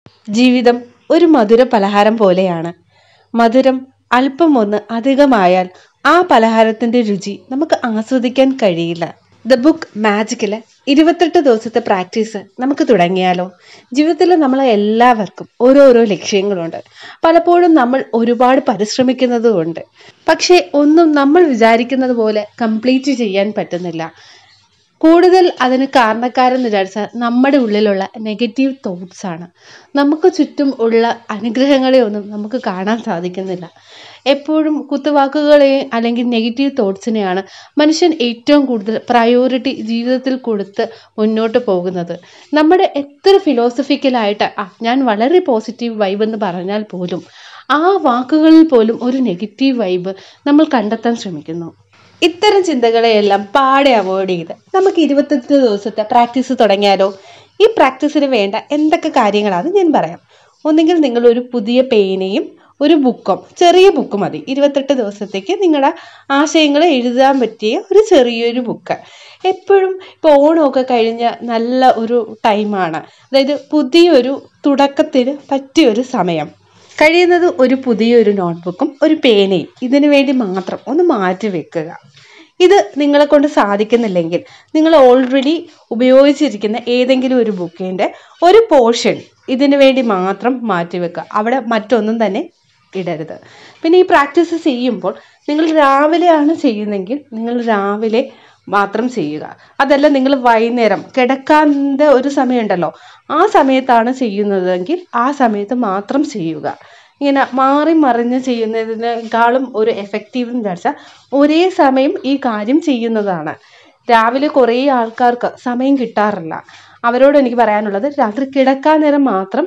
ജീവിതം ഒരു മധുര പലഹാരം പോലെയാണ് മധുരം അല്പം ഒന്ന് അധികമായാൽ ആ പലഹാരത്തിന്റെ രുചി നമുക്ക് ആസ്വദിക്കാൻ കഴിയില്ല ദ ബുക്ക് മാജിക്കില് ഇരുപത്തെട്ട് ദിവസത്തെ പ്രാക്ടീസ് നമുക്ക് തുടങ്ങിയാലോ ജീവിതത്തിൽ നമ്മളെ എല്ലാവർക്കും ഓരോരോ ലക്ഷ്യങ്ങളുണ്ട് പലപ്പോഴും നമ്മൾ ഒരുപാട് പരിശ്രമിക്കുന്നതുമുണ്ട് പക്ഷേ ഒന്നും നമ്മൾ വിചാരിക്കുന്നത് പോലെ കംപ്ലീറ്റ് ചെയ്യാൻ പറ്റുന്നില്ല കൂടുതൽ അതിന് കാരണക്കാരെന്ന് വിചാരിച്ചാൽ നമ്മുടെ ഉള്ളിലുള്ള നെഗറ്റീവ് തോട്ട്സ് ആണ് നമുക്ക് ചുറ്റും ഉള്ള അനുഗ്രഹങ്ങളെ ഒന്നും നമുക്ക് കാണാൻ സാധിക്കുന്നില്ല എപ്പോഴും കുത്തുവാക്കുകളെയും അല്ലെങ്കിൽ നെഗറ്റീവ് തോട്ട്സിനെയാണ് മനുഷ്യൻ ഏറ്റവും കൂടുതൽ പ്രയോറിറ്റി ജീവിതത്തിൽ കൊടുത്ത് മുന്നോട്ട് പോകുന്നത് നമ്മുടെ എത്ര ഫിലോസഫിക്കലായിട്ട് ആ ഞാൻ വളരെ പോസിറ്റീവ് വൈബ് എന്ന് പറഞ്ഞാൽ പോലും ആ വാക്കുകളിൽ പോലും ഒരു നെഗറ്റീവ് വൈബ് നമ്മൾ കണ്ടെത്താൻ ശ്രമിക്കുന്നു ഇത്തരം ചിന്തകളെയെല്ലാം പാടെ അവോയ്ഡ് ചെയ്ത് നമുക്ക് ഇരുപത്തെട്ട് ദിവസത്തെ പ്രാക്ടീസ് തുടങ്ങിയാലോ ഈ പ്രാക്ടീസിന് വേണ്ട എന്തൊക്കെ കാര്യങ്ങളാണെന്ന് ഞാൻ പറയാം ഒന്നുകിൽ നിങ്ങൾ ഒരു പുതിയ പേനയും ഒരു ബുക്കും ചെറിയ ബുക്ക് മതി ഇരുപത്തെട്ട് ദിവസത്തേക്ക് നിങ്ങളുടെ ആശയങ്ങൾ എഴുതാൻ പറ്റിയ ഒരു ചെറിയൊരു ബുക്ക് എപ്പോഴും ഇപ്പോൾ ഓണമൊക്കെ കഴിഞ്ഞ നല്ല ഒരു ടൈമാണ് അതായത് പുതിയൊരു തുടക്കത്തിന് പറ്റിയൊരു സമയം കഴിയുന്നത് ഒരു പുതിയൊരു നോട്ട്ബുക്കും ഒരു പേനയും ഇതിനു വേണ്ടി മാത്രം ഒന്ന് മാറ്റി വെക്കുക ഇത് നിങ്ങളെ കൊണ്ട് സാധിക്കുന്നില്ലെങ്കിൽ നിങ്ങൾ ഓൾറെഡി ഉപയോഗിച്ചിരിക്കുന്ന ഏതെങ്കിലും ഒരു ബുക്കിൻ്റെ ഒരു പോർഷൻ ഇതിനു വേണ്ടി മാത്രം മാറ്റി വെക്കുക അവിടെ മറ്റൊന്നും തന്നെ ഇടരുത് പിന്നെ ഈ പ്രാക്ടീസ് ചെയ്യുമ്പോൾ നിങ്ങൾ രാവിലെയാണ് ചെയ്യുന്നതെങ്കിൽ നിങ്ങൾ രാവിലെ മാത്രം ചെയ്യുക അതല്ല നിങ്ങൾ വൈകുന്നേരം കിടക്കാൻ്റെ ഒരു സമയമുണ്ടല്ലോ ആ സമയത്താണ് ചെയ്യുന്നതെങ്കിൽ ആ സമയത്ത് മാത്രം ചെയ്യുക ഇങ്ങനെ മാറി മറിഞ്ഞ് ചെയ്യുന്നതിനേക്കാളും ഒരു എഫക്റ്റീവ് എന്ന് വിചാരിച്ചാൽ ഒരേ സമയം ഈ കാര്യം ചെയ്യുന്നതാണ് രാവിലെ കുറേ ആൾക്കാർക്ക് സമയം കിട്ടാറില്ല അവരോട് എനിക്ക് പറയാനുള്ളത് രാത്രി കിടക്കാൻ നേരം മാത്രം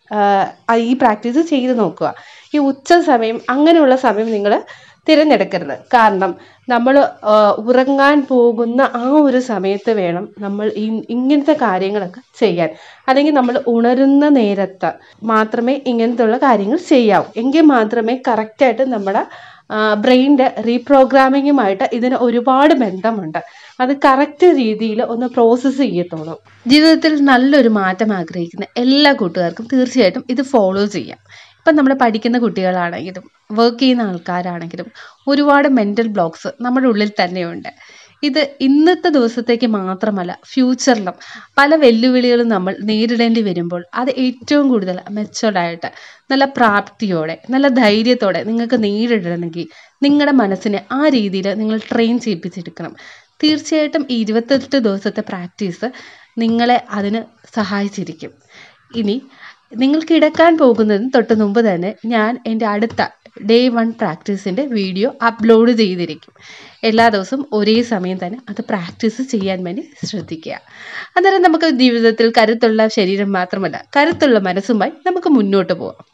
ആ, ഈ പ്രാക്ടീസ് ചെയ്ത് നോക്കുക ഈ ഉച്ച സമയം അങ്ങനെയുള്ള സമയം നിങ്ങൾ തിരഞ്ഞെടുക്കരുത് കാരണം നമ്മൾ ഉറങ്ങാൻ പോകുന്ന ആ ഒരു സമയത്ത് വേണം നമ്മൾ ഈ ഇങ്ങനത്തെ കാര്യങ്ങളൊക്കെ ചെയ്യാൻ അല്ലെങ്കിൽ നമ്മൾ ഉണരുന്ന നേരത്ത് മാത്രമേ ഇങ്ങനത്തുള്ള കാര്യങ്ങൾ ചെയ്യാവൂ എങ്കിൽ മാത്രമേ കറക്റ്റായിട്ട് നമ്മുടെ ബ്രെയിനിൻ്റെ റീപ്രോഗ്രാമിങ്ങുമായിട്ട് ഇതിന് ഒരുപാട് ബന്ധമുണ്ട് അത് കറക്റ്റ് രീതിയിൽ ഒന്ന് പ്രോസസ്സ് ചെയ്യത്തുള്ളൂ ജീവിതത്തിൽ നല്ലൊരു മാറ്റം ആഗ്രഹിക്കുന്ന എല്ലാ കൂട്ടുകാർക്കും തീർച്ചയായിട്ടും ഇത് ഫോളോ ചെയ്യാം ഇപ്പം നമ്മൾ പഠിക്കുന്ന കുട്ടികളാണെങ്കിലും വർക്ക് ചെയ്യുന്ന ആൾക്കാരാണെങ്കിലും ഒരുപാട് മെൻ്റൽ ബ്ലോക്സ് നമ്മുടെ ഉള്ളിൽ തന്നെയുണ്ട് ഇത് ഇന്നത്തെ ദിവസത്തേക്ക് മാത്രമല്ല ഫ്യൂച്ചറിലും പല വെല്ലുവിളികളും നമ്മൾ നേരിടേണ്ടി വരുമ്പോൾ അത് ഏറ്റവും കൂടുതൽ മെച്ചോർഡായിട്ട് നല്ല പ്രാപ്തിയോടെ നല്ല ധൈര്യത്തോടെ നിങ്ങൾക്ക് നേരിടണമെങ്കിൽ നിങ്ങളുടെ മനസ്സിനെ ആ രീതിയിൽ നിങ്ങൾ ട്രെയിൻ ചെയ്യിപ്പിച്ചെടുക്കണം തീർച്ചയായിട്ടും ഈ ഇരുപത്തെട്ട് ദിവസത്തെ പ്രാക്ടീസ് നിങ്ങളെ അതിന് സഹായിച്ചിരിക്കും ഇനി നിങ്ങൾ കിടക്കാൻ പോകുന്നതിന് തൊട്ട് മുമ്പ് തന്നെ ഞാൻ എൻ്റെ അടുത്ത ഡേ വൺ പ്രാക്ടീസിൻ്റെ വീഡിയോ അപ്ലോഡ് ചെയ്തിരിക്കും എല്ലാ ദിവസവും ഒരേ സമയം തന്നെ അത് പ്രാക്ടീസ് ചെയ്യാൻ വേണ്ടി ശ്രദ്ധിക്കുക അന്നേരം നമുക്ക് ജീവിതത്തിൽ കരുത്തുള്ള ശരീരം മാത്രമല്ല കരുത്തുള്ള മനസ്സുമായി നമുക്ക് മുന്നോട്ട് പോകാം